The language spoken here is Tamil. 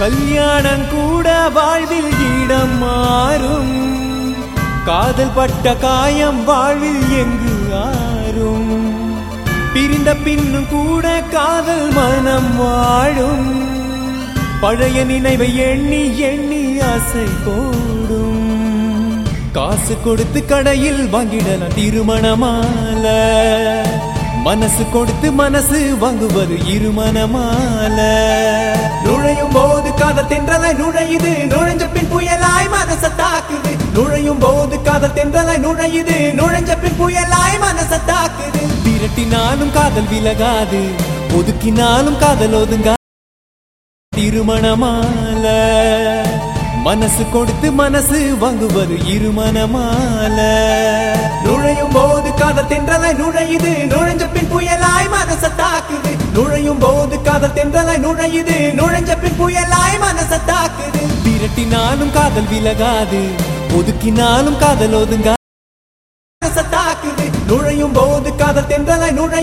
கல்யாணம் கூட வாழ்வில் இடம் மாறும் காதல் பட்ட காயம் வாழ்வில் எங்கு ஆறும் பிரிந்த பின்னும் கூட காதல் மனம் வாழும் பழைய நினைவை எண்ணி எண்ணி ஆசை போடும் காசு கொடுத்து கடையில் வாங்கிடலாம் திருமணமால மனசு கொடுத்து மனசு வாங்குவது இருமணமால நுழையும் போது காதல் தென்றலாய் நுழையுது நுழைஞ்ச பின் புயலாய் மனச தாக்குது நுழையும் போது காதல் தென்றலாய் நுழையுது நுழைஞ்ச பின் புயலாய் மனச தாக்குது விரட்டினாலும் காதல் விலகாது ஒதுக்கினாலும் காதல் ஒதுங்கா திருமணமால மனசு கொடுத்து மனசு வாங்குவது இருமணமால நுழையும் போது காதல் தென்றலாய் நுழையுது நுழைஞ்ச பின் புயலாய் மனச தாக்குது நுழையும் போது காதல் தென்றலாய் நுழையுது நுழைஞ்ச பின் புயலாய் மனச தாக்குது விரட்டினாலும் காதல் விலகாது ஒதுக்கினாலும் காதல் ஒதுங்கா மனச தாக்குது நுழையும் போது காதல் தென்றலாய் நுழை